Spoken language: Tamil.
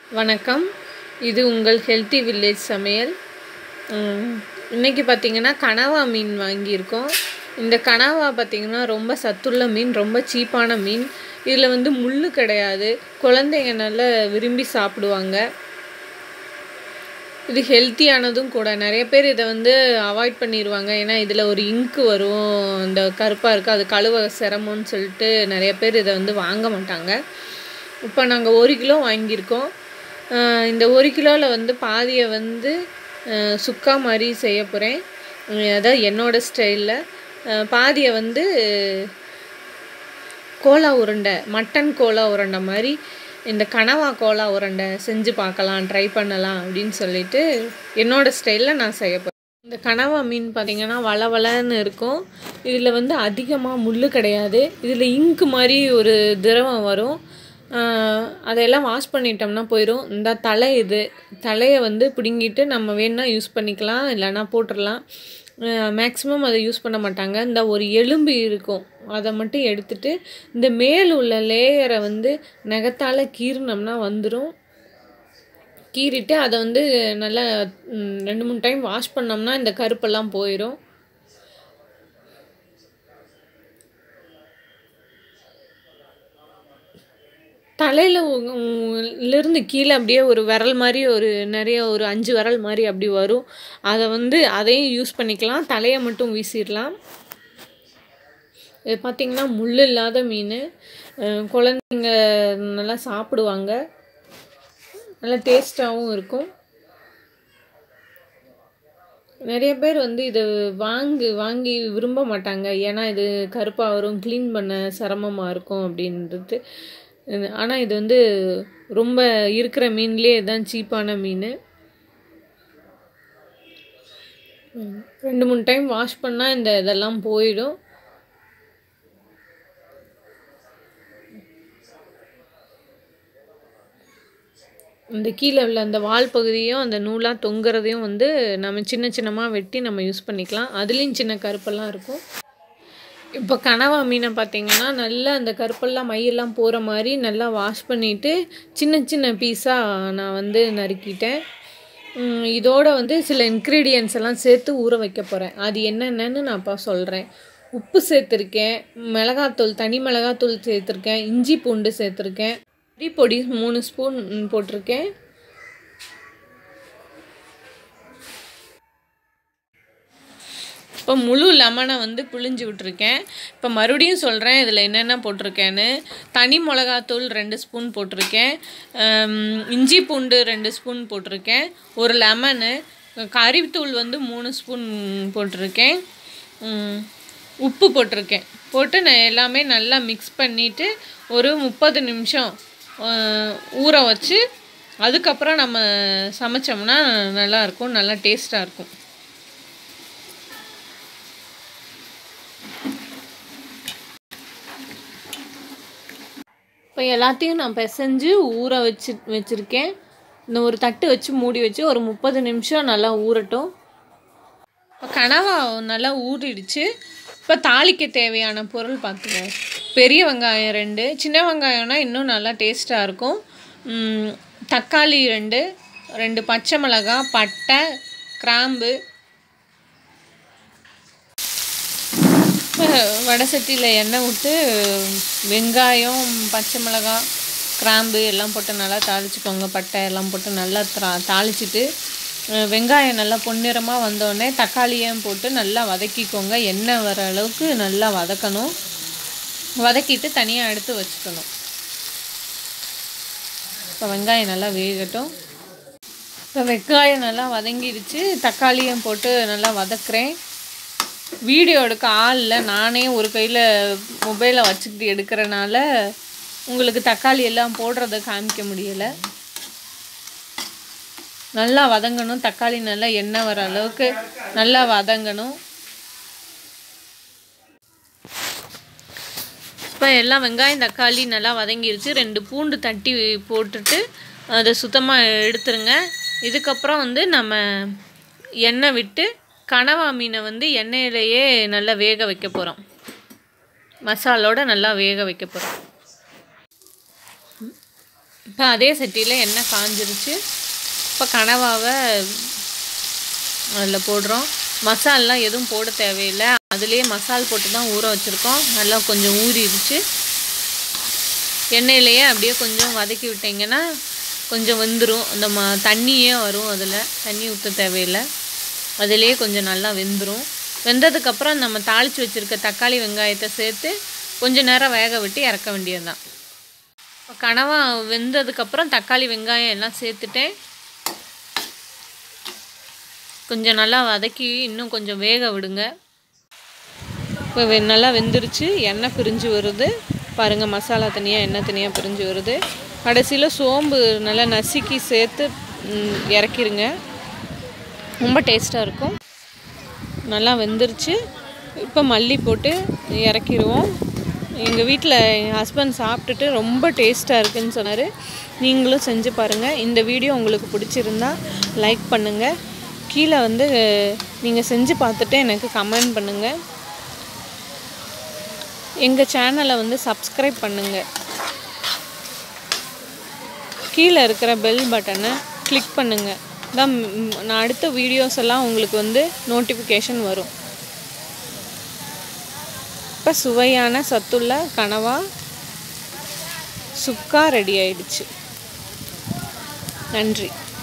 வணக்கம் இது உங்கள் ஹெல்த்தி வில்லேஜ் சமையல் உம், இன்னைக்கு பார்த்தீங்கன்னா கனவா மீன் வாங்கியிருக்கோம் இந்த கனவா பார்த்தீங்கன்னா ரொம்ப சத்துள்ள மீன் ரொம்ப சீப்பான மீன் இதில் வந்து முள் கிடையாது குழந்தைங்க நல்லா விரும்பி சாப்பிடுவாங்க இது ஹெல்த்தியானதும் கூட நிறைய பேர் இதை வந்து அவாய்ட் பண்ணிடுவாங்க ஏன்னா இதில் ஒரு இங்கு வரும் இந்த கருப்பாக இருக்குது அது கழுவ சிரமம்னு சொல்லிட்டு நிறைய பேர் இதை வந்து வாங்க மாட்டாங்க இப்போ நாங்கள் ஒரு கிலோ வாங்கியிருக்கோம் ஆஹ் இந்த ஒரு கிலோவில் வந்து பாதியை வந்து ஆஹ் சுக்கா மாதிரி செய்ய போகிறேன் அதான் என்னோட ஸ்டைலில் பாதியை வந்து கோலா உருண்டை மட்டன் கோலா உருண்டை மாதிரி இந்த கனவா கோலா உருண்டை செஞ்சு பார்க்கலாம் ட்ரை பண்ணலாம் அப்படின்னு சொல்லிட்டு என்னோட ஸ்டைலில் நான் செய்ய போகிறேன் இந்த கனவா மீன் பார்த்தீங்கன்னா வளவளன்னு இருக்கும் இதில் வந்து அதிகமாக முள் கிடையாது இதில் இங்கு மாதிரி ஒரு திரவம் வரும் ஆஹ் அதெல்லாம் வாஷ் பண்ணிட்டோம்னா போயிடும் இந்த தலை இது தலையை வந்து பிடுங்கிட்டு நம்ம வேணா யூஸ் பண்ணிக்கலாம் இல்லைன்னா போட்டுடலாம் மேக்ஸிமம் அதை யூஸ் பண்ண மாட்டாங்க இந்த ஒரு எலும்பு இருக்கும் அதை மட்டும் எடுத்துட்டு இந்த மேல் உள்ள லேயரை வந்து நகத்தால் கீறினோம்னா வந்துடும் கீறிட்டு அதை வந்து நல்லா ம், ரெண்டு மூணு டைம் வாஷ் பண்ணோம்னா இந்த கருப்பெல்லாம் போயிடும் தலையில் இருந்து கீழே அப்படியே ஒரு விரல் மாதிரி ஒரு நிறைய ஒரு அஞ்சு விரல் மாதிரி அப்படி வரும் அதை வந்து அதையும் யூஸ் பண்ணிக்கலாம் தலையை மட்டும் வீசிடலாம் இது பார்த்திங்கன்னா முள் இல்லாத மீன் அஹ் குழந்தைங்க நல்லா சாப்பிடுவாங்க நல்லா டேஸ்ட்டாகவும் இருக்கும் நிறைய பேர் வந்து இதை வாங்கி வாங்கி விரும்ப மாட்டாங்க ஏன்னா இது கருப்பாக வரும் க்ளீன் பண்ண சிரமமாக இருக்கும் அப்படின்றது ஆனால் இது வந்து ரொம்ப இருக்கிற மீன்லேயே இதுதான் சீப்பான மீன் ம், ரெண்டு மூணு டைம் வாஷ் பண்ணால் இந்த இதெல்லாம் போயிடும் இந்த கீழே உள்ள அந்த வால் பகுதியும் அந்த நூலாக தொங்குறதையும் வந்து நம்ம சின்ன சின்னமாக வெட்டி நம்ம யூஸ் பண்ணிக்கலாம் அதுலேயும் சின்ன கருப்பெல்லாம் இருக்கும் இப்போ கனவா மீனை பார்த்தீங்கன்னா நல்லா அந்த கருப்பெல்லாம் மையெல்லாம் போகிற மாதிரி நல்லா வாஷ் பண்ணிவிட்டு சின்ன சின்ன பீஸாக நான் வந்து நறுக்கிட்டேன் உம், இதோட வந்து சில இன்க்ரீடியன்ஸ் எல்லாம் சேர்த்து ஊற வைக்க போகிறேன் அது என்னென்னன்னு நான் இப்போ சொல்கிறேன் உப்பு சேர்த்துருக்கேன் மிளகாத்தூள் தனி மிளகாத்தூள் சேர்த்துருக்கேன் இஞ்சி பூண்டு சேர்த்துருக்கேன் கறி பொடி மூணு ஸ்பூன் போட்டிருக்கேன் இப்போ முழு லெமனை வந்து பிழிஞ்சு விட்டுருக்கேன் இப்போ மறுபடியும் சொல்கிறேன் இதில் என்னென்ன போட்டிருக்கேன்னு தனி மிளகாத்தூள் ரெண்டு ஸ்பூன் போட்டிருக்கேன் ஹம், இஞ்சி பூண்டு ரெண்டு ஸ்பூன் போட்டிருக்கேன் ஒரு லெமனு கறித்தூள் வந்து மூணு ஸ்பூன் போட்டிருக்கேன் உம், உப்பு போட்டிருக்கேன் போட்டு நான் எல்லாமே நல்லா மிக்ஸ் பண்ணிவிட்டு ஒரு முப்பது நிமிஷம் அஹ், ஊற வச்சு அதுக்கப்புறம் நம்ம சமைச்சோம்னா நல்லாயிருக்கும் நல்லா டேஸ்ட்டாக இருக்கும் இப்போ எல்லாத்தையும் நான் பிசைஞ்சு ஊற வச்சு வச்சுருக்கேன் இந்த ஒரு தட்டு வச்சு மூடி வச்சு ஒரு முப்பது நிமிஷம் நல்லா ஊறட்டும் இப்போ கனவா நல்லா ஊறிடுச்சு இப்போ தாளிக்க தேவையான பொருள் பார்த்துக்கோ பெரிய வெங்காயம் ரெண்டு சின்ன வெங்காயம்னா இன்னும் நல்லா டேஸ்ட்டாக இருக்கும் ம், தக்காளி ரெண்டு ரெண்டு பச்சை மிளகாய் பட்டை கிராம்பு வடை சட்டியில் எண்ணெய் விட்டு வெங்காயம் பச்சை மிளகாய் கிராம்பு எல்லாம் போட்டு நல்லா தாளிச்சுக்கோங்க பட்டை எல்லாம் போட்டு நல்லா தா தாளிச்சிட்டு அஹ், வெங்காயம் நல்லா பொன்னிறமாக வந்தோடனே தக்காளியும் போட்டு நல்லா வதக்கிக்கோங்க எண்ணெய் வர அளவுக்கு நல்லா வதக்கணும் வதக்கிட்டு தனியாக எடுத்து வச்சுக்கணும் இப்போ வெங்காயம் நல்லா வேகட்டும் இப்போ வெங்காயம் நல்லா வதங்கிடுச்சு தக்காளியும் போட்டு நல்லா வதக்குறேன் வீடியோ எடுக்க ஆள் இல்லை நானே ஒரு கையில் மொபைலை வச்சுக்கிட்டு எடுக்கிறனால உங்களுக்கு தக்காளி எல்லாம் போடுறத காமிக்க முடியலை நல்லா வதங்கணும் தக்காளி நல்லா எண்ணெய் வர அளவுக்கு நல்லா வதங்கணும் இப்போ எல்லாம் வெங்காயம் தக்காளி நல்லா வதங்கிருச்சு ரெண்டு பூண்டு தட்டி போட்டுட்டு அதை சுத்தமாக எடுத்துருங்க இதுக்கப்புறம் வந்து நம்ம எண்ணெய் விட்டு கனவா மீனை வந்து எண்ணெயிலேயே நல்லா வேக வைக்க போகிறோம் மசாலோட நல்லா வேக வைக்க போகிறோம் இப்போ அதே சட்டியில் எண்ணெய் காஞ்சிருச்சு இப்போ கனவாவை அதில் போடுறோம் மசாலெலாம் எதுவும் போட தேவையில்லை அதுலேயே மசால் போட்டு தான் ஊற வச்சுருக்கோம் நல்லா கொஞ்சம் ஊறிடுச்சு எண்ணெயிலேயே அப்படியே கொஞ்சம் வதக்கி விட்டிங்கன்னா கொஞ்சம் வெந்துடும் அந்த ம தண்ணியே வரும் அதில் தண்ணி ஊற்ற தேவையில்லை அதிலேயே கொஞ்சம் நல்லா வெந்துடும் வெந்ததுக்கப்புறம் நம்ம தாளித்து வச்சுருக்க தக்காளி வெங்காயத்தை சேர்த்து கொஞ்சம் நேரம் வேக விட்டு இறக்க வேண்டியது தான் இப்போ கனவா வெந்ததுக்கப்புறம் தக்காளி வெங்காயம் எல்லாம் சேர்த்துட்டேன் கொஞ்சம் நல்லா வதக்கி இன்னும் கொஞ்சம் வேக விடுங்க இப்போ வெ- நல்லா வெந்துருச்சு எண்ணெய் பிரிஞ்சு வருது பாருங்கள் மசாலா தனியாக எண்ணெய் தனியாக பிரிஞ்சு வருது கடைசியில் சோம்பு நல்லா நசுக்கி சேர்த்து ம், இறக்கிருங்க ரொம்ப டேஸ்ட்டாக இருக்கும் நல்லா வெந்துருச்சு இப்போ மல்லி போட்டு இறக்கிடுவோம் எங்கள் வீட்டில் எங்கள் ஹஸ்பண்ட் சாப்பிட்டுட்டு ரொம்ப டேஸ்ட்டாக இருக்குன்னு சொன்னார் நீங்களும் செஞ்சு பாருங்கள் இந்த வீடியோ உங்களுக்கு பிடிச்சிருந்தா லைக் பண்ணுங்கள் கீழே வந்து நீங்கள் செஞ்சு பார்த்துட்டு எனக்கு கமெண்ட் பண்ணுங்கள் எங்கள் சேனலை வந்து சப்ஸ்கிரைப் பண்ணுங்கள் கீழே இருக்கிற பெல் பட்டனை கிளிக் பண்ணுங்கள் தான் ம், நான் அடுத்த வீடியோஸ் எல்லாம் உங்களுக்கு வந்து நோட்டிஃபிகேஷன் வரும் இப்போ சுவையான சத்துள்ள கனவா சுக்கா ரெடி ஆயிடுச்சு நன்றி